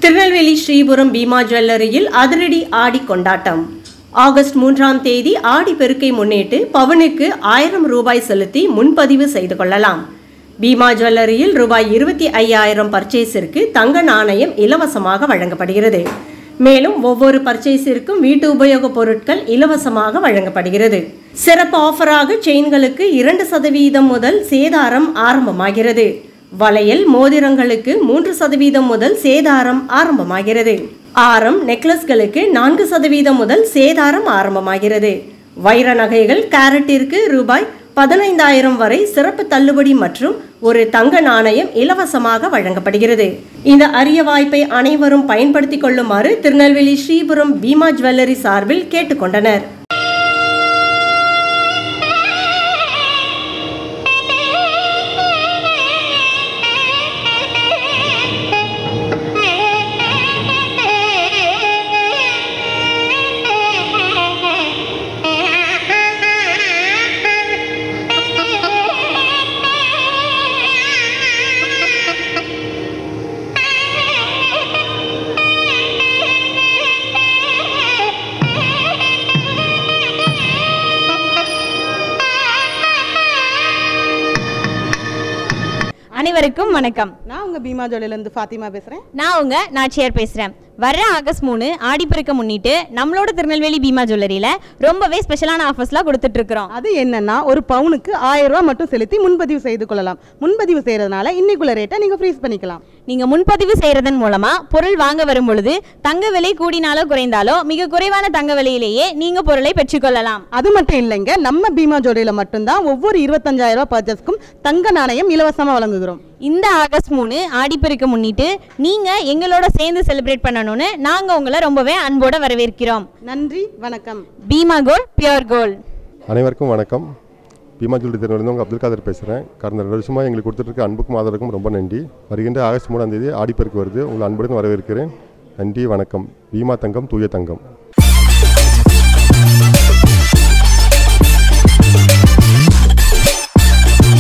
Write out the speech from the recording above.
திருநெல்வேலி ஸ்ரீபுரம் பீமா ஜுவல்லரியில் அதிரடி ஆடி கொண்டாட்டம் ஆகஸ்ட் மூன்றாம் தேதி ஆடி பெருக்கை முன்னிட்டு பவனுக்கு ஆயிரம் ரூபாய் செலுத்தி முன்பதிவு செய்து கொள்ளலாம் பீமா ஜுவல்லரியில் ரூபாய் இருபத்தி ஐயாயிரம் பர்ச்சேஸிற்கு தங்க நாணயம் இலவசமாக வழங்கப்படுகிறது மேலும் ஒவ்வொரு பர்ச்சேஸிற்கும் வீட்டு உபயோகப் பொருட்கள் இலவசமாக வழங்கப்படுகிறது சிறப்பு ஆஃபராக செயின்களுக்கு இரண்டு சதவீதம் முதல் சேதாரம் ஆரம்பமாகிறது வளையல் மோதிரங்களுக்கு மூன்று சதவீதம் முதல் சேதாரம் ஆரம்பமாகிறது ஆரம் நெக்லஸ்களுக்கு நான்கு சதவீதம் முதல் சேதாரம் ஆரம்பமாகிறது வைர நகைகள் கேரட்டிற்கு ரூபாய் பதினைந்தாயிரம் வரை சிறப்பு தள்ளுபடி மற்றும் ஒரு தங்க நாணயம் இலவசமாக வழங்கப்படுகிறது இந்த அரிய வாய்ப்பை அனைவரும் பயன்படுத்திக் கொள்ளுமாறு திருநெல்வேலி ஸ்ரீபுரம் பீமா ஜுவல்லரி சார்பில் கேட்டுக்கொண்டனர் அனைவருக்கும் வணக்கம் நான் உங்க பீமா ஜோலிலேருந்து ஃபாத்திமா பேசுறேன் நான் உங்க நாச்சியார் பேசுறேன் வர்ற ஆகஸ்ட் மூணு ஆடிப்பெருக்க முன்னிட்டு நம்மளோட திருநெல்வேலி பீமா ஜுவல்லரியில ரொம்பவே ஸ்பெஷலான ஆஃபர்ஸ்லாம் கொடுத்துட்டு இருக்கிறோம் அது என்னன்னா ஒரு பவுனுக்கு ஆயிரம் ரூபாய் மட்டும் செலுத்தி முன்பதிவு செய்து கொள்ளலாம் முன்பதிவு செய்யறதுனால இன்னைக்குள்ள ரேட்டை நீங்க ஃப்ரீஸ் பண்ணிக்கலாம் நீங்க முன்பதிவு செய்யறதன் மூலமா பொருள் வாங்க வரும் பொழுது தங்க விலை கூடினாலோ குறைந்தாலோ மிக குறைவான தங்க விலையிலேயே நீங்க பொருளை பெற்றுக்கொள்ளலாம் அது மட்டும் இல்லைங்க நம்ம பீமா ஜோடியில மட்டும்தான் ஒவ்வொரு இருபத்தஞ்சாயிரம் ரூபாய் பர்ச்சேஸ்க்கும் தங்க நாணயம் இலவசமா வழங்குகிறோம் இந்த ஆகஸ்ட் மூணு ஆடிப்பெருக்க முன்னிட்டு நீங்க எங்களோட சேர்ந்து செலிப்ரேட் பண்ணணும்னு நாங்க உங்களை ரொம்பவே அன்போட வரவேற்கிறோம் நன்றி வணக்கம் பீமா கோல்ட் பியோர் கோல்ட் அனைவருக்கும் வணக்கம் பீமா ஜுவல்லரி திருநெல்வேலிருந்து உங்கள் அப்துல் காதர் பேசுகிறேன் கடந்த ரெண்டு வருஷமாக எங்களுக்கு கொடுத்துருக்க அன்புக்கும் ஆதரவுக்கும் ரொம்ப நன்றி வருகின்ற ஆகஸ்ட் மூணாம் தேதி ஆடிப்பெருக்கு வருது உங்களை அன்புடன் வரவேற்கிறேன் நன்றி வணக்கம் பீமா தங்கம் தூய தங்கம்